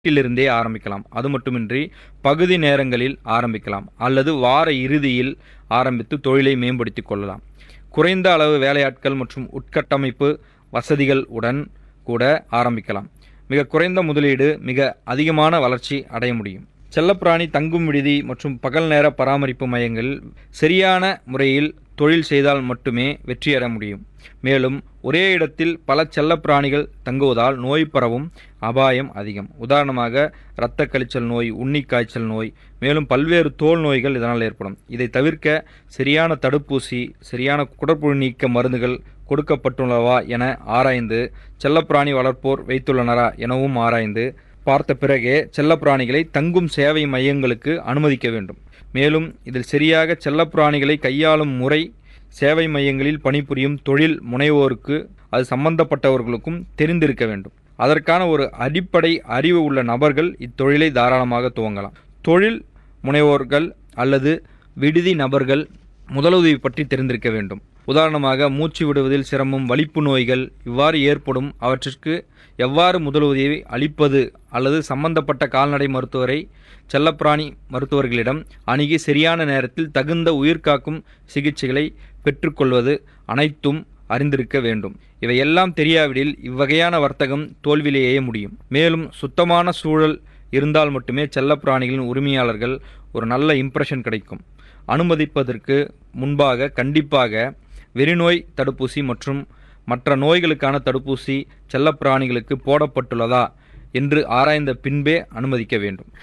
வீட்டிலிருந்தே ஆரம்பிக்கலாம் அது மட்டுமின்றி பகுதி நேரங்களில் ஆரம்பிக்கலாம் அல்லது வார இறுதியில் ஆரம்பித்து தொழிலை மேம்படுத்திக் கொள்ளலாம் குறைந்த அளவு வேலையாட்கள் மற்றும் உட்கட்டமைப்பு வசதிகள் உடன் கூட ஆரம்பிக்கலாம் மிக குறைந்த முதலீடு மிக அதிகமான வளர்ச்சி அடைய முடியும் செல்லப்பிராணி தங்கும் விடுதி மற்றும் பகல் நேர பராமரிப்பு மையங்களில் சரியான முறையில் தொழில் செய்தால் மட்டுமே வெற்றியற முடியும் மேலும் ஒரே இடத்தில் பல செல்லப்பிராணிகள் தங்குவதால் நோய் பரவும் அபாயம் அதிகம் உதாரணமாக இரத்த கழிச்சல் நோய் உண்ணி காய்ச்சல் நோய் மேலும் பல்வேறு தோல் நோய்கள் இதனால் ஏற்படும் இதை தவிர்க்க சரியான தடுப்பூசி சரியான குடற்புழு நீக்க மருந்துகள் கொடுக்கப்பட்டுள்ளவா என ஆராய்ந்து செல்லப்பிராணி வளர்ப்போர் வைத்துள்ளனரா எனவும் ஆராய்ந்து பார்த்த பிறகே செல்லப்பிராணிகளை தங்கும் சேவை மையங்களுக்கு அனுமதிக்க வேண்டும் மேலும் இதில் சரியாக செல்லப்பிராணிகளை கையாளும் முறை சேவை மையங்களில் பணிபுரியும் தொழில் முனைவோருக்கு அது சம்பந்தப்பட்டவர்களுக்கும் தெரிந்திருக்க வேண்டும் அதற்கான ஒரு அடிப்படை அறிவு உள்ள நபர்கள் இத்தொழிலை தாராளமாக துவங்கலாம் தொழில் முனைவோர்கள் அல்லது விடுதி நபர்கள் முதலுதவி பற்றி தெரிந்திருக்க வேண்டும் உதாரணமாக மூச்சு விடுவதில் சிரமம் வலிப்பு நோய்கள் இவ்வாறு ஏற்படும் அவற்றிற்கு எவ்வாறு முதலுதவியை அளிப்பது அல்லது சம்பந்தப்பட்ட கால்நடை மருத்துவரை செல்லப்பிராணி மருத்துவர்களிடம் அணுகி சரியான நேரத்தில் தகுந்த உயிர்காக்கும் சிகிச்சைகளை பெற்றுக்கொள்வது அனைத்தும் அறிந்திருக்க வேண்டும் இவையெல்லாம் தெரியாவிடில் இவ்வகையான வர்த்தகம் தோல்வியிலேயே முடியும் மேலும் சுத்தமான சூழல் இருந்தால் மட்டுமே செல்லப்பிராணிகளின் உரிமையாளர்கள் ஒரு நல்ல இம்ப்ரெஷன் கிடைக்கும் அனுமதிப்பதற்கு முன்பாக கண்டிப்பாக வெறிநோய் தடுப்பூசி மற்றும் மற்ற நோய்களுக்கான தடுப்பூசி செல்லப்பிராணிகளுக்கு போடப்பட்டுள்ளதா என்று ஆராய்ந்த பின்பே அனுமதிக்க வேண்டும்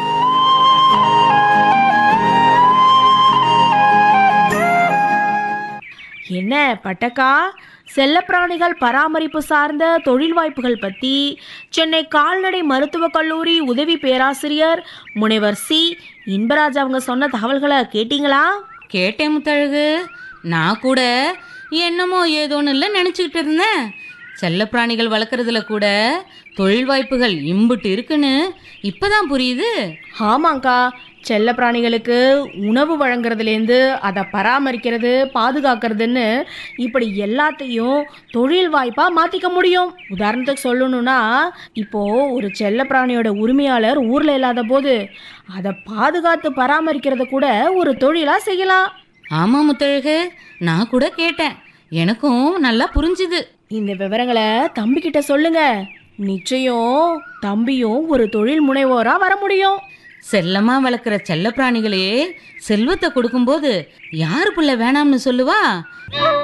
என்ன பட்டக்கா செல்லப்பிராணிகள் பராமரிப்பு சார்ந்த தொழில் வாய்ப்புகள் பற்றி சென்னை கால்நடை மருத்துவக் கல்லூரி உதவி பேராசிரியர் முனைவர் சி இன்பராஜ் அவங்க சொன்ன தகவல்களை கேட்டிங்களா கேட்டேன் முத்தழகு நான் கூட என்னமோ ஏதோன்னு இல்லை நினச்சிக்கிட்டு இருந்தேன் செல்லப்பிராணிகள் வளர்க்குறதுல கூட தொழில் வாய்ப்புகள் இம்புட்டு இருக்குன்னு இப்பதான் புரியுது ஆமாங்க்கா செல்ல பிராணிகளுக்கு உணவு வழங்குறதுலேருந்து அதை பராமரிக்கிறது பாதுகாக்கிறதுன்னு இப்படி எல்லாத்தையும் தொழில் வாய்ப்பாக மாற்றிக்க முடியும் உதாரணத்துக்கு சொல்லணும்னா இப்போ ஒரு செல்ல பிராணியோட உரிமையாளர் ஊரில் இல்லாத போது அதை பாதுகாத்து பராமரிக்கிறத கூட ஒரு தொழிலாக செய்யலாம் ஆமாம் முத்தழகு நான் கூட கேட்டேன் எனக்கும் நல்லா புரிஞ்சுது இந்த விவரங்களை தம்பிக்கிட்ட சொல்லுங்க நிச்சயம் தம்பியும் ஒரு தொழில் முனைவோராக வர முடியும் செல்லமா வளர்க்குற செல்லப்பிராணிகளே செல்வத்தை கொடுக்கும்போது யாரு புள்ள வேணாம்னு சொல்லுவா